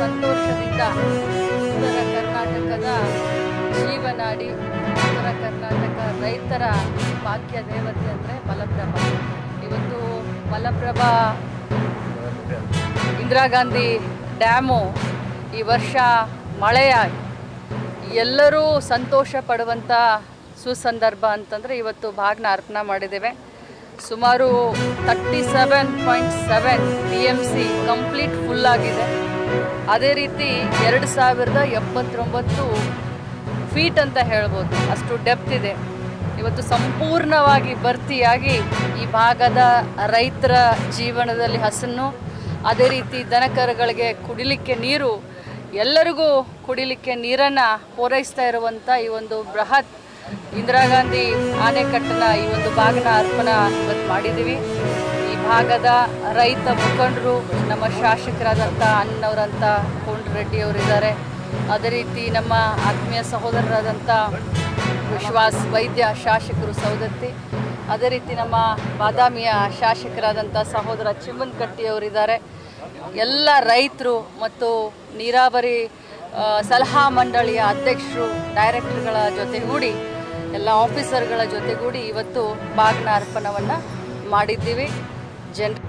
ಸಂತೋಷದಿಂದ ಉತ್ತರ ಕರ್ನಾಟಕದ ಜೀವನಾಡಿ ಉತ್ತರ ಕರ್ನಾಟಕ ರೈತರ ಭಾಗ್ಯ ದೇವತೆ ಅಂದರೆ ಮಲಪ್ರಭಾ ಇವತ್ತು ಮಲಪ್ರಭಾ ಇಂದಿರಾ ಗಾಂಧಿ ಡ್ಯಾಮು ಈ ವರ್ಷ ಮಳೆಯಾಗಿ ಎಲ್ಲರೂ ಸಂತೋಷ ಪಡುವಂಥ ಸುಸಂದರ್ಭ ಅಂತಂದರೆ ಇವತ್ತು ಭಾಗನ ಅರ್ಪಣೆ ಮಾಡಿದ್ದೇವೆ ಸುಮಾರು thirty seven point seven B M C complete full ಆಗಿದೆ ಅದೇ ರೀತಿ ಎರಡು ಸಾವಿರದ ಎಪ್ಪತ್ತೊಂಬತ್ತು ಫೀಟ್ ಅಂತ ಹೇಳ್ಬೋದು ಅಷ್ಟು ಡೆಪ್ತ್ ಇದೆ ಇವತ್ತು ಸಂಪೂರ್ಣವಾಗಿ ಭರ್ತಿಯಾಗಿ ಈ ಭಾಗದ ರೈತರ ಜೀವನದಲ್ಲಿ ಹಸನ್ನು ಅದೇ ರೀತಿ ದನಕರುಗಳಿಗೆ ಕುಡಿಲಿಕ್ಕೆ ನೀರು ಎಲ್ಲರಿಗೂ ಕುಡಿಲಿಕ್ಕೆ ನೀರನ್ನು ಪೂರೈಸ್ತಾ ಇರುವಂಥ ಈ ಒಂದು ಬೃಹತ್ ಇಂದಿರಾ ಗಾಂಧಿ ಆಣೆಕಟ್ಟನ ಈ ಒಂದು ಭಾಗನ ಅರ್ಪಣೆ ಇವತ್ತು ಮಾಡಿದ್ದೀವಿ ಈ ಭಾಗದ ರೈತ ಮುಖಂಡರು ನಮ್ಮ ಶಾಸಕರಾದಂಥ ಅಣ್ಣವರಂಥ ರೆಡ್ಡಿ ಅವರಿದ್ದಾರೆ ಅದೇ ರೀತಿ ನಮ್ಮ ಆತ್ಮೀಯ ಸಹೋದರರಾದಂಥ ವಿಶ್ವಾಸ್ ವೈದ್ಯ ಶಾಸಕರು ಸೌದತ್ತಿ ಅದೇ ರೀತಿ ನಮ್ಮ ಬಾದಾಮಿಯ ಶಾಸಕರಾದಂಥ ಸಹೋದರ ಚಿಮ್ಮನ್ ಕಟ್ಟಿಯವರಿದ್ದಾರೆ ಎಲ್ಲ ರೈತರು ಮತ್ತು ನೀರಾವರಿ ಆ, ಸಲಹಾ ಮಂಡಳಿಯ ಅಧ್ಯಕ್ಷರು ಡೈರೆಕ್ಟರ್ಗಳ ಜೊತೆಗೂಡಿ ಎಲ್ಲ ಆಫೀಸರ್ಗಳ ಜೊತೆಗೂಡಿ ಇವತ್ತು ಬಾಗ್ನ ಅರ್ಪಣವನ್ನು ಮಾಡಿದ್ದೀವಿ ಜನ